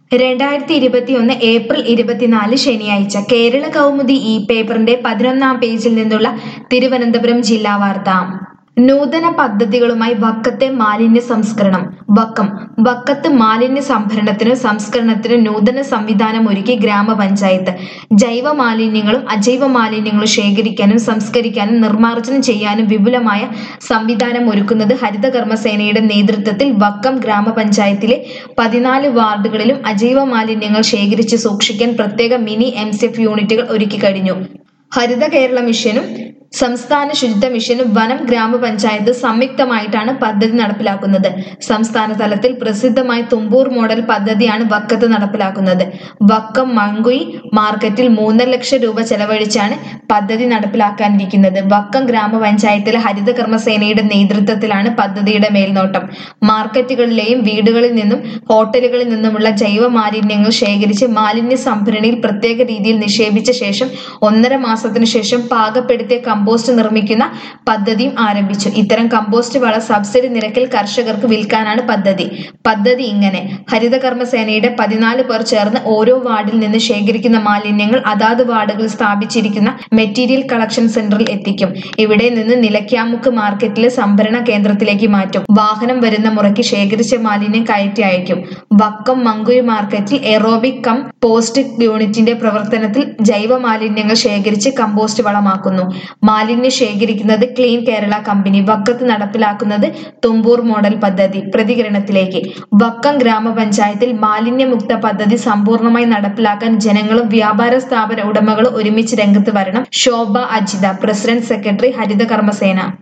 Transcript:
രണ്ടായിരത്തി ഇരുപത്തിയൊന്ന് ഏപ്രിൽ ഇരുപത്തിനാല് ശനിയാഴ്ച കേരള കൗമുദി ഈ പേപ്പറിന്റെ പതിനൊന്നാം പേജിൽ നിന്നുള്ള തിരുവനന്തപുരം ജില്ലാ വാർത്ത നൂതന പദ്ധതികളുമായി വക്കത്തെ മാലിന്യ സംസ്കരണം വക്കം വക്കത്ത് മാലിന്യ സംഭരണത്തിനും സംസ്കരണത്തിനും നൂതന സംവിധാനം ഒരുക്കി ഗ്രാമപഞ്ചായത്ത് ജൈവ മാലിന്യങ്ങളും അജൈവ മാലിന്യങ്ങളും ശേഖരിക്കാനും സംസ്കരിക്കാനും നിർമ്മാർജ്ജനം ചെയ്യാനും വിപുലമായ സംവിധാനം ഒരുക്കുന്നത് ഹരിതകർമ്മസേനയുടെ നേതൃത്വത്തിൽ വക്കം ഗ്രാമപഞ്ചായത്തിലെ പതിനാല് വാർഡുകളിലും അജൈവ മാലിന്യങ്ങൾ ശേഖരിച്ച് സൂക്ഷിക്കാൻ പ്രത്യേക മിനി എം യൂണിറ്റുകൾ ഒരുക്കി കഴിഞ്ഞു ഹരിത കേരള മിഷനും സംസ്ഥാന ശുചിത്വ മിഷനും വനം ഗ്രാമപഞ്ചായത്ത് സംയുക്തമായിട്ടാണ് പദ്ധതി നടപ്പിലാക്കുന്നത് സംസ്ഥാന തലത്തിൽ പ്രസിദ്ധമായ തുമ്പൂർ മോഡൽ പദ്ധതിയാണ് വക്കത്ത് നടപ്പിലാക്കുന്നത് വക്കം മങ്കുയി മാർക്കറ്റിൽ മൂന്നര ലക്ഷം രൂപ ചെലവഴിച്ചാണ് പദ്ധതി നടപ്പിലാക്കാനിരിക്കുന്നത് വക്കം ഗ്രാമപഞ്ചായത്തിലെ ഹരിത കർമ്മസേനയുടെ നേതൃത്വത്തിലാണ് പദ്ധതിയുടെ മേൽനോട്ടം മാർക്കറ്റുകളിലെയും വീടുകളിൽ നിന്നും ഹോട്ടലുകളിൽ നിന്നുമുള്ള ജൈവ മാലിന്യങ്ങൾ ശേഖരിച്ച് മാലിന്യ സംഭരണിയിൽ പ്രത്യേക രീതിയിൽ നിക്ഷേപിച്ച ശേഷം ഒന്നര മാസത്തിനു ശേഷം പാകപ്പെടുത്തിയ കമ്പോസ്റ്റ് നിർമ്മിക്കുന്ന പദ്ധതിയും ആരംഭിച്ചു ഇത്തരം കമ്പോസ്റ്റ് വള സബ്സിഡി നിരക്കിൽ കർഷകർക്ക് വിൽക്കാനാണ് പദ്ധതി പദ്ധതി ഇങ്ങനെ ഹരിതകർമ്മസേനയുടെ പതിനാല് പേർ ചേർന്ന് ഓരോ വാർഡിൽ നിന്ന് ശേഖരിക്കുന്ന മാലിന്യങ്ങൾ അതാത് വാർഡുകളിൽ സ്ഥാപിച്ചിരിക്കുന്ന മെറ്റീരിയൽ കളക്ഷൻ സെന്ററിൽ എത്തിക്കും ഇവിടെ നിന്ന് നിലയ്ക്കാമുക്ക് മാർക്കറ്റിലെ സംഭരണ കേന്ദ്രത്തിലേക്ക് മാറ്റും വാഹനം വരുന്ന മുറയ്ക്ക് ശേഖരിച്ച മാലിന്യം കയറ്റി അയക്കും വക്കം മങ്കുയി മാർക്കറ്റിൽ എറോബിക് കം പോസ്റ്റ് യൂണിറ്റിന്റെ പ്രവർത്തനത്തിൽ ജൈവ മാലിന്യങ്ങൾ ശേഖരിച്ച് കമ്പോസ്റ്റ് വളമാക്കുന്നു മാലിന്യം ശേഖരിക്കുന്നത് ക്ലീൻ കേരള കമ്പനി വക്കത്ത് നടപ്പിലാക്കുന്നത് തുമ്പൂർ മോഡൽ പദ്ധതി പ്രതികരണത്തിലേക്ക് വക്കം ഗ്രാമപഞ്ചായത്തിൽ മാലിന്യമുക്ത പദ്ധതി സമ്പൂർണ്ണമായി നടപ്പിലാക്കാൻ ജനങ്ങളും വ്യാപാര സ്ഥാപന ഉടമകളും ഒരുമിച്ച് രംഗത്ത് വരണം ശോഭ അജിത പ്രസിഡന്റ് സെക്രട്ടറി ഹരിത കർമ്മസേന